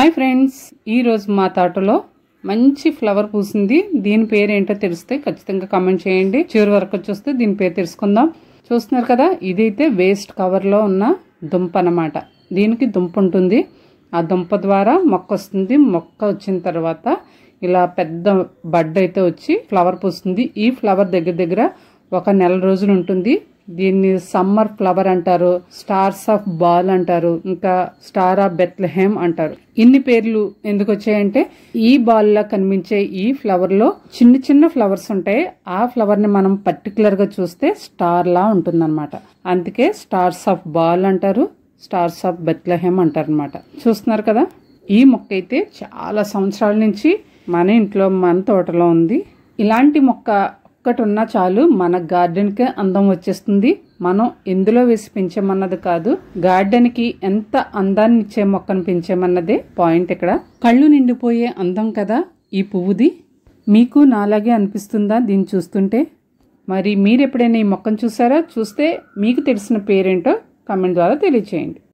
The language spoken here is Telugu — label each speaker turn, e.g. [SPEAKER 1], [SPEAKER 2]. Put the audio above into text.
[SPEAKER 1] హాయ్ ఫ్రెండ్స్ ఈరోజు మా తోటలో మంచి ఫ్లవర్ పూసింది దీని పేరు ఏంటో తెలిస్తే ఖచ్చితంగా కామెంట్ చేయండి చివరి వరకు చూస్తే దీని పేరు తెలుసుకుందాం చూస్తున్నారు కదా ఇదైతే వేస్ట్ కవర్లో ఉన్న దుంప అన్నమాట దీనికి దుంప ఉంటుంది ఆ దుంప ద్వారా మొక్క వస్తుంది మొక్క వచ్చిన తర్వాత ఇలా పెద్ద బడ్ అయితే వచ్చి ఫ్లవర్ పూస్తుంది ఈ ఫ్లవర్ దగ్గర దగ్గర ఒక నెల రోజులు ఉంటుంది దీన్ని సమ్మర్ ఫ్లవర్ అంటారు స్టార్స్ ఆఫ్ బాల్ అంటారు ఇంకా స్టార్ ఆఫ్ బెత్లహేమ్ అంటారు ఇన్ని పేర్లు ఎందుకు వచ్చాయంటే ఈ బాల్ లా కనిపించే ఈ ఫ్లవర్ లో చిన్న చిన్న ఫ్లవర్స్ ఉంటాయి ఆ ఫ్లవర్ ని మనం పర్టికులర్ గా చూస్తే స్టార్ లా ఉంటుందన్నమాట అందుకే స్టార్స్ ఆఫ్ బాల్ అంటారు స్టార్స్ ఆఫ్ బెత్లహేమ్ అంటారు అనమాట చూస్తున్నారు కదా ఈ మొక్క అయితే చాలా సంవత్సరాల నుంచి మన ఇంట్లో మన తోటలో ఉంది ఇలాంటి మొక్క ఒక్కటి ఉన్నా చాలు మన గార్డెన్కి అందం వచ్చేస్తుంది మనం ఎందులో వేసి పెంచామన్నది కాదు గార్డెన్కి ఎంత అందాన్ని ఇచ్చే మొక్కను పెంచామన్నదే పాయింట్ ఇక్కడ కళ్ళు నిండిపోయే అందం కదా ఈ పువ్వుది మీకు నాలాగే అనిపిస్తుందా దీన్ని చూస్తుంటే మరి మీరు ఎప్పుడైనా ఈ మొక్కను చూసారా చూస్తే మీకు తెలిసిన పేరేంటో కామెంట్ ద్వారా తెలియచేయండి